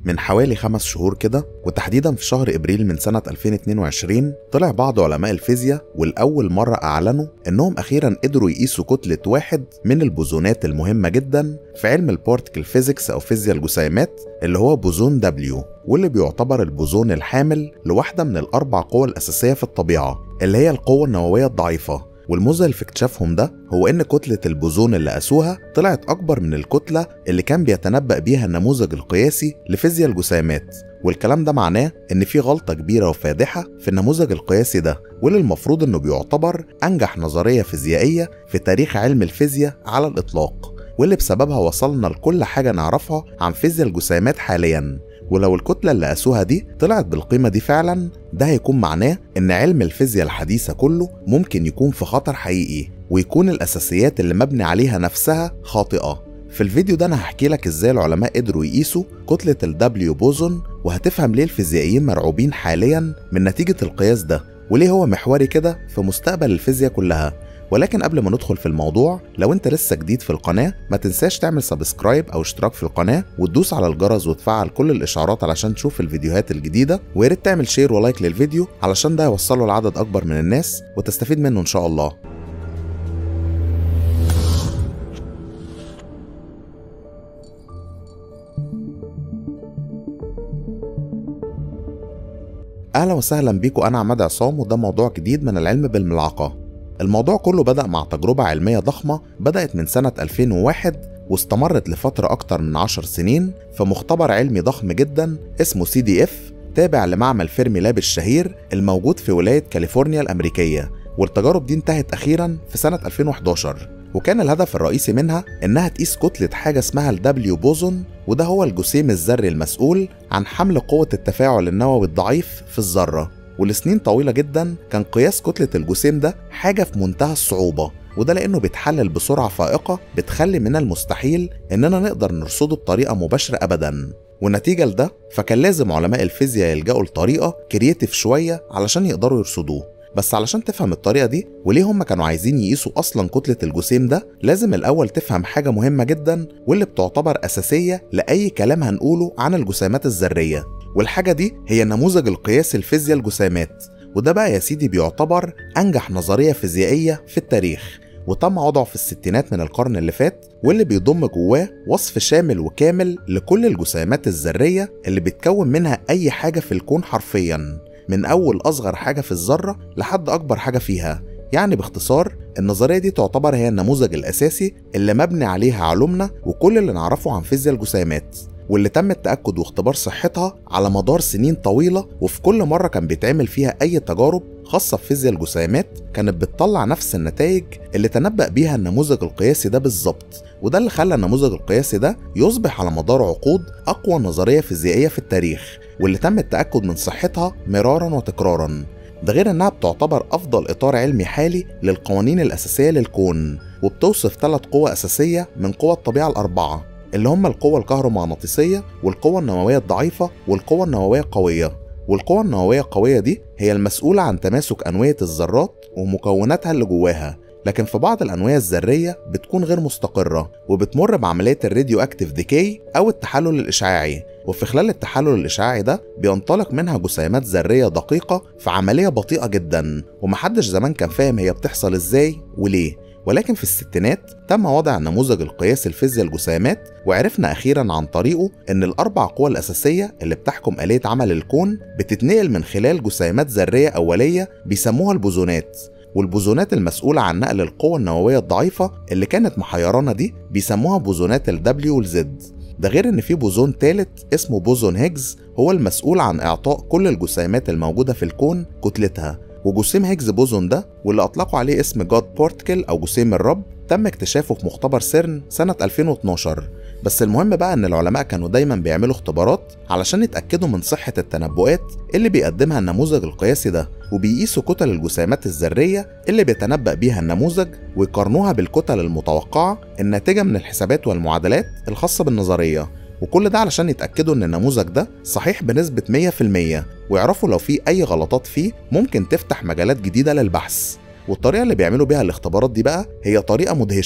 من حوالي خمس شهور كده وتحديدا في شهر ابريل من سنة 2022 طلع بعض علماء الفيزياء والأول مرة أعلنوا إنهم أخيرا قدروا يقيسوا كتلة واحد من البوزونات المهمة جدا في علم البارتكل فيزيكس أو فيزياء الجسيمات اللي هو بوزون دبليو واللي بيعتبر البوزون الحامل لواحدة من الأربع قوى الأساسية في الطبيعة اللي هي القوة النووية الضعيفة والمذهل في اكتشافهم ده هو ان كتلة البوزون اللي قاسوها طلعت اكبر من الكتلة اللي كان بيتنبأ بيها النموذج القياسي لفيزياء الجسيمات والكلام ده معناه ان في غلطة كبيرة وفادحة في النموذج القياسي ده واللي المفروض انه بيعتبر انجح نظرية فيزيائية في تاريخ علم الفيزياء على الاطلاق واللي بسببها وصلنا لكل حاجة نعرفها عن فيزياء الجسيمات حاليا ولو الكتلة اللي قاسوها دي طلعت بالقيمة دي فعلا ده هيكون معناه إن علم الفيزياء الحديثة كله ممكن يكون في خطر حقيقي ويكون الأساسيات اللي مبني عليها نفسها خاطئة في الفيديو ده أنا هحكي لك إزاي العلماء قدروا يقيسوا كتلة الدبليو بوزون وهتفهم ليه الفيزيائيين مرعوبين حاليا من نتيجة القياس ده وليه هو محوري كده في مستقبل الفيزياء كلها ولكن قبل ما ندخل في الموضوع لو انت لسه جديد في القناة ما تنساش تعمل سبسكرايب او اشتراك في القناة وتدوس على الجرس وتفعل كل الاشعارات علشان تشوف الفيديوهات الجديدة ويا ريت تعمل شير ولايك للفيديو علشان ده يوصله لعدد اكبر من الناس وتستفيد منه ان شاء الله اهلا وسهلا بيكم انا عماد عصام وده موضوع جديد من العلم بالملعقه الموضوع كله بدأ مع تجربة علمية ضخمة بدأت من سنة 2001 واستمرت لفترة أكتر من 10 سنين في مختبر علمي ضخم جدا اسمه سي دي اف تابع لمعمل فيرمي لاب الشهير الموجود في ولاية كاليفورنيا الأمريكية والتجارب دي انتهت أخيرا في سنة 2011 وكان الهدف الرئيسي منها إنها تقيس كتلة حاجة اسمها الدبليو بوزون وده هو الجسيم الذري المسؤول عن حمل قوة التفاعل النووي الضعيف في الذرة ولسنين طويلة جدا كان قياس كتلة الجسيم ده حاجة في منتهى الصعوبة وده لأنه بيتحلل بسرعة فائقة بتخلي من المستحيل إننا نقدر نرصده بطريقة مباشرة أبدا ونتيجة لده فكان لازم علماء الفيزياء يلجأوا لطريقة كرييتيف شوية علشان يقدروا يرصدوه بس علشان تفهم الطريقة دي وليه هم كانوا عايزين يقيسوا أصلا كتلة الجسيم ده لازم الأول تفهم حاجة مهمة جدا واللي بتعتبر أساسية لأي كلام هنقوله عن الجسيمات الذرية والحاجة دي هي نموذج القياس الفيزياء الجسيمات وده بقى يا سيدي بيعتبر أنجح نظرية فيزيائية في التاريخ وتم وضعه في الستينات من القرن اللي فات واللي بيضم جواه وصف شامل وكامل لكل الجسيمات الذرية اللي بتكون منها أي حاجة في الكون حرفيا من أول أصغر حاجة في الذرة لحد أكبر حاجة فيها يعني باختصار النظرية دي تعتبر هي النموذج الأساسي اللي مبني عليها علومنا وكل اللي نعرفه عن فيزياء الجسيمات واللي تم التأكد واختبار صحتها على مدار سنين طويلة وفي كل مرة كان بيتعمل فيها أي تجارب خاصة بفيزياء الجسيمات كانت بتطلع نفس النتائج اللي تنبأ بيها النموذج القياسي ده بالظبط وده اللي خلى النموذج القياسي ده يصبح على مدار عقود أقوى نظرية فيزيائية في التاريخ واللي تم التأكد من صحتها مرارا وتكرارا ده غير انها بتعتبر افضل اطار علمي حالي للقوانين الاساسيه للكون وبتوصف ثلاث قوى اساسيه من قوى الطبيعه الاربعه اللي هم القوة الكهرومغناطيسية والقوة النووية الضعيفة والقوة النووية القوية والقوة النووية القوية دي هي المسؤولة عن تماسك أنوية الذرات ومكوناتها اللي جواها لكن في بعض الأنوية الذرية بتكون غير مستقرة وبتمر بعملية الراديو أكتيف ديكي أو التحلل الإشعاعي وفي خلال التحلل الإشعاعي ده بينطلق منها جسيمات ذرية دقيقة في عملية بطيئة جدا ومحدش زمان كان فاهم هي بتحصل إزاي وليه ولكن في الستينات تم وضع نموذج القياس الفيزياء الجسيمات وعرفنا أخيرا عن طريقه إن الأربع قوى الأساسية اللي بتحكم آلية عمل الكون بتتنقل من خلال جسيمات ذرية أولية بيسموها البوزونات والبوزونات المسؤولة عن نقل القوة النووية الضعيفة اللي كانت محيرانا دي بيسموها بوزونات ال W وال Z ده غير ان في بوزون تالت اسمه بوزون هيجز هو المسؤول عن اعطاء كل الجسيمات الموجودة في الكون كتلتها وجسيم هيجز بوزون ده واللي اطلقوا عليه اسم جاد بورتكل او جسيم الرب تم اكتشافه في مختبر سيرن سنة 2012 بس المهم بقى ان العلماء كانوا دايما بيعملوا اختبارات علشان يتأكدوا من صحة التنبؤات اللي بيقدمها النموذج القياسي ده وبيقيسوا كتل الجسيمات الذرية اللي بيتنبأ بيها النموذج ويقارنوها بالكتل المتوقعة الناتجة من الحسابات والمعادلات الخاصة بالنظرية وكل ده علشان يتأكدوا إن النموذج ده صحيح بنسبة 100% ويعرفوا لو في أي غلطات فيه ممكن تفتح مجالات جديدة للبحث والطريقة اللي بيعملوا بيها الاختبارات دي بقى هي طريقة مدهشة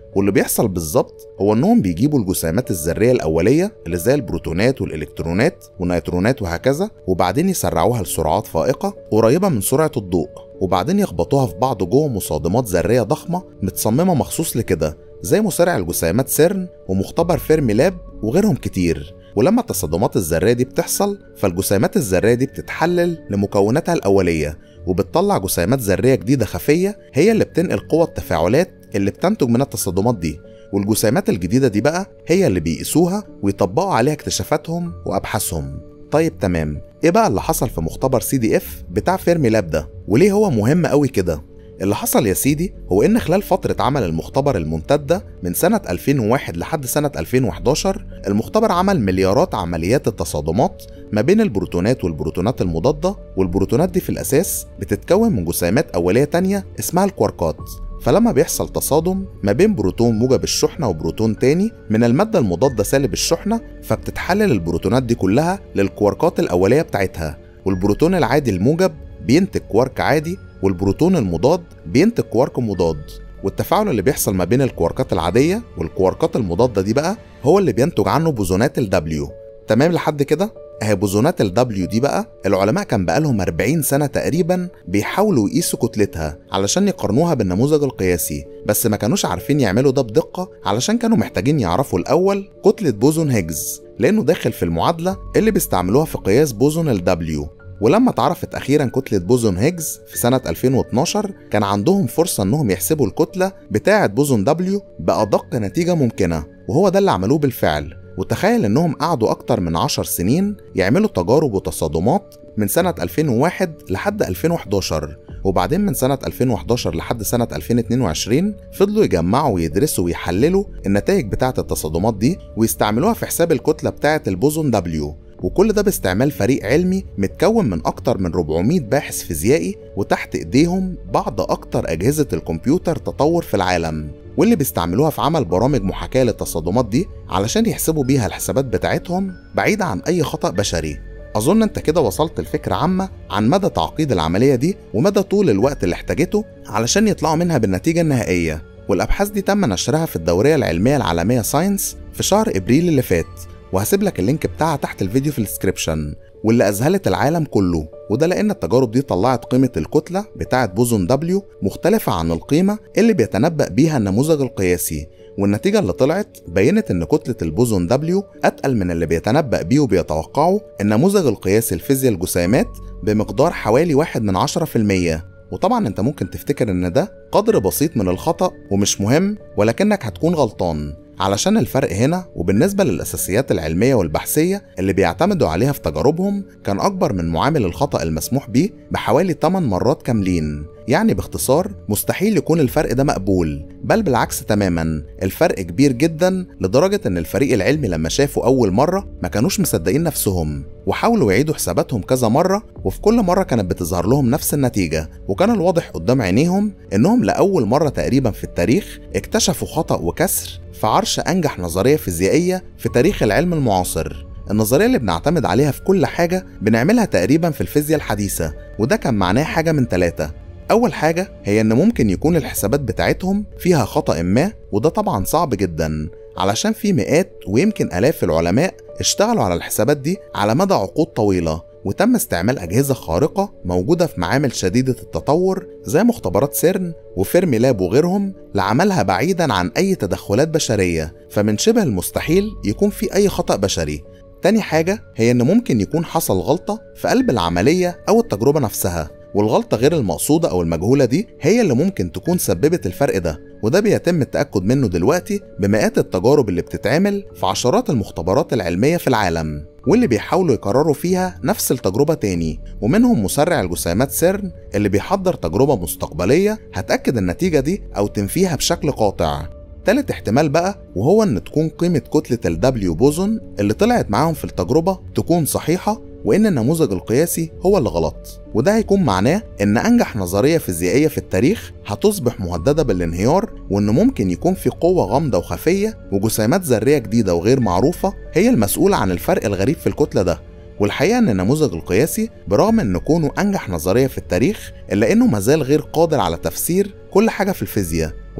واللي بيحصل بالظبط هو انهم بيجيبوا الجسيمات الذريه الاوليه اللي زي البروتونات والالكترونات والنيوترونات وهكذا وبعدين يسرعوها لسرعات فائقه قريبه من سرعه الضوء وبعدين يخبطوها في بعض جوه مصادمات ذريه ضخمه متصممه مخصوص لكده زي مسرع الجسيمات سيرن ومختبر فيرمي لاب وغيرهم كتير ولما التصادمات الذريه دي بتحصل فالجسيمات الذريه دي بتتحلل لمكوناتها الاوليه وبتطلع جسيمات ذريه جديده خفيه هي اللي بتنقل قوى التفاعلات اللي بتنتج من التصادمات دي والجسيمات الجديدة دي بقى هي اللي بيقيسوها ويطبقوا عليها اكتشافاتهم وأبحاثهم طيب تمام ايه بقى اللي حصل في مختبر سي دي اف بتاع فيرمي لاب ده وليه هو مهم قوي كده اللي حصل يا سيدي هو ان خلال فترة عمل المختبر الممتدة من سنة 2001 لحد سنة 2011 المختبر عمل مليارات عمليات التصادمات ما بين البروتونات والبروتونات المضادة والبروتونات دي في الأساس بتتكون من جسيمات أولية تانية اسمها الكواركات فلما بيحصل تصادم ما بين بروتون موجب الشحنة وبروتون تاني من المادة المضادة سالب الشحنة فبتتحلل البروتونات دي كلها للكواركات الأولية بتاعتها والبروتون العادي الموجب بينتج كوارك عادي والبروتون المضاد بينتج كوارك مضاد والتفاعل اللي بيحصل ما بين الكواركات العادية والكواركات المضادة دي بقى هو اللي بينتج عنه بوزونات ال W تمام لحد كده؟ اهي بوزونات ال W دي بقى العلماء كان بقالهم 40 سنة تقريبا بيحاولوا يقيسوا كتلتها علشان يقارنوها بالنموذج القياسي بس ما كانوش عارفين يعملوا ده بدقة علشان كانوا محتاجين يعرفوا الأول كتلة بوزون هيجز لأنه داخل في المعادلة اللي بيستعملوها في قياس بوزون ال W ولما اتعرفت أخيرا كتلة بوزون هيجز في سنة 2012 كان عندهم فرصة إنهم يحسبوا الكتلة بتاعة بوزون W بأدق نتيجة ممكنة وهو ده اللي عملوه بالفعل وتخيل إنهم قعدوا أكتر من 10 سنين يعملوا تجارب وتصادمات من سنة 2001 لحد 2011 وبعدين من سنة 2011 لحد سنة 2022 فضلوا يجمعوا ويدرسوا ويحللوا النتائج بتاعة التصادمات دي ويستعملوها في حساب الكتلة بتاعة البوزون W وكل ده باستعمال فريق علمي متكون من أكتر من 400 باحث فيزيائي وتحت إيديهم بعض أكتر أجهزة الكمبيوتر تطور في العالم واللي بيستعملوها في عمل برامج محاكاة للتصادمات دي علشان يحسبوا بيها الحسابات بتاعتهم بعيدة عن أي خطأ بشري أظن أنت كده وصلت لفكرة عامة عن مدى تعقيد العملية دي ومدى طول الوقت اللي احتاجته علشان يطلعوا منها بالنتيجة النهائية والأبحاث دي تم نشرها في الدورية العلمية العالمية ساينس في شهر إبريل اللي فات وهسيب لك اللينك بتاعها تحت الفيديو في الديسكريبشن واللي أذهلت العالم كله وده لأن التجارب دي طلعت قيمة الكتلة بتاعة بوزون W مختلفة عن القيمة اللي بيتنبأ بيها النموذج القياسي والنتيجة اللي طلعت بينت إن كتلة البوزون W أتقل من اللي بيتنبأ بيه وبيتوقعه النموذج القياسي لفيزياء الجسيمات بمقدار حوالي واحد من عشرة في المية وطبعا انت ممكن تفتكر ان ده قدر بسيط من الخطأ ومش مهم ولكنك هتكون غلطان علشان الفرق هنا وبالنسبة للأساسيات العلمية والبحثية اللي بيعتمدوا عليها في تجاربهم كان أكبر من معامل الخطأ المسموح به بحوالي 8 مرات كاملين يعني باختصار مستحيل يكون الفرق ده مقبول بل بالعكس تماما الفرق كبير جدا لدرجة ان الفريق العلمي لما شافوا أول مرة ما كانوش مصدقين نفسهم وحاولوا يعيدوا حساباتهم كذا مرة وفي كل مرة كانت بتظهر لهم نفس النتيجة وكان الواضح قدام عينيهم انهم لأول مرة تقريبا في التاريخ اكتشفوا خطأ وكسر في عرش أنجح نظرية فيزيائية في تاريخ العلم المعاصر النظرية اللي بنعتمد عليها في كل حاجة بنعملها تقريبا في الفيزياء الحديثة وده كان معناه حاجة من ثلاثة أول حاجة هي إن ممكن يكون الحسابات بتاعتهم فيها خطأ ما وده طبعا صعب جدا علشان في مئات ويمكن آلاف العلماء اشتغلوا على الحسابات دي على مدى عقود طويلة وتم استعمال أجهزة خارقة موجودة في معامل شديدة التطور زي مختبرات سيرن وفيرمي لاب وغيرهم لعملها بعيدا عن أي تدخلات بشرية فمن شبه المستحيل يكون في أي خطأ بشري تاني حاجة هي إن ممكن يكون حصل غلطة في قلب العملية أو التجربة نفسها والغلطة غير المقصودة أو المجهولة دي هي اللي ممكن تكون سببت الفرق ده وده بيتم التأكد منه دلوقتي بمئات التجارب اللي بتتعمل في عشرات المختبرات العلمية في العالم واللي بيحاولوا يكرروا فيها نفس التجربة تاني ومنهم مسرع الجسيمات سيرن اللي بيحضر تجربة مستقبلية هتأكد النتيجة دي أو تنفيها بشكل قاطع تالت احتمال بقى وهو ان تكون قيمة كتلة ال W بوزون اللي طلعت معاهم في التجربة تكون صحيحة وان النموذج القياسي هو اللي غلط وده هيكون معناه ان انجح نظرية فيزيائية في التاريخ هتصبح مهددة بالانهيار وان ممكن يكون في قوة غامضة وخفية وجسيمات ذرية جديدة وغير معروفة هي المسؤولة عن الفرق الغريب في الكتلة ده والحقيقة إن النموذج القياسي برغم إن كونه أنجح نظرية في التاريخ إلا إنه مازال غير قادر على تفسير كل حاجة في الفيزياء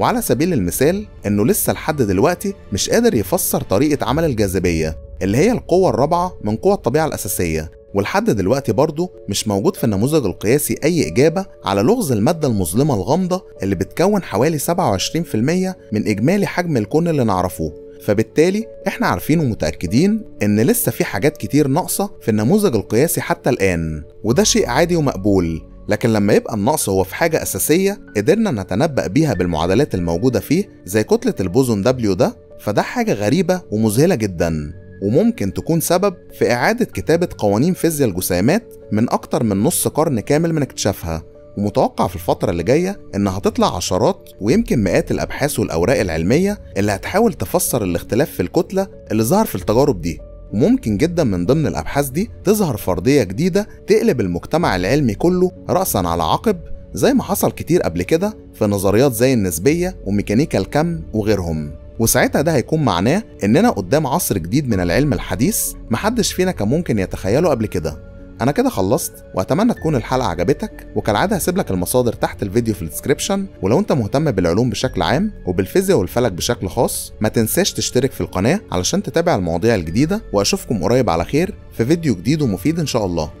وعلى سبيل المثال إنه لسه لحد دلوقتي مش قادر يفسر طريقة عمل الجاذبية اللي هي القوة الرابعة من قوى الطبيعة الأساسية ولحد دلوقتي برضه مش موجود في النموذج القياسي أي إجابة على لغز المادة المظلمة الغامضة اللي بتكون حوالي 27% من إجمالي حجم الكون اللي نعرفوه فبالتالي احنا عارفين ومتأكدين ان لسه في حاجات كتير ناقصة في النموذج القياسي حتى الآن وده شيء عادي ومقبول لكن لما يبقى النقص هو في حاجة أساسية قدرنا نتنبأ بيها بالمعادلات الموجودة فيه زي كتلة البوزون دبليو ده فده حاجة غريبة ومذهلة جدا وممكن تكون سبب في إعادة كتابة قوانين فيزياء الجسيمات من أكتر من نص قرن كامل من اكتشافها ومتوقع في الفترة اللي جاية إنها هتطلع عشرات ويمكن مئات الأبحاث والأوراق العلمية اللي هتحاول تفسر الاختلاف في الكتلة اللي ظهر في التجارب دي وممكن جدا من ضمن الأبحاث دي تظهر فرضية جديدة تقلب المجتمع العلمي كله رأسا على عقب زي ما حصل كتير قبل كده في نظريات زي النسبية وميكانيكا الكم وغيرهم وساعتها ده هيكون معناه إننا قدام عصر جديد من العلم الحديث محدش فينا كان ممكن يتخيله قبل كده انا كده خلصت واتمنى تكون الحلقه عجبتك وكالعاده هسيب لك المصادر تحت الفيديو في الديسكربشن ولو انت مهتم بالعلوم بشكل عام وبالفيزياء والفلك بشكل خاص ما تنساش تشترك في القناه علشان تتابع المواضيع الجديده واشوفكم قريب على خير في فيديو جديد ومفيد ان شاء الله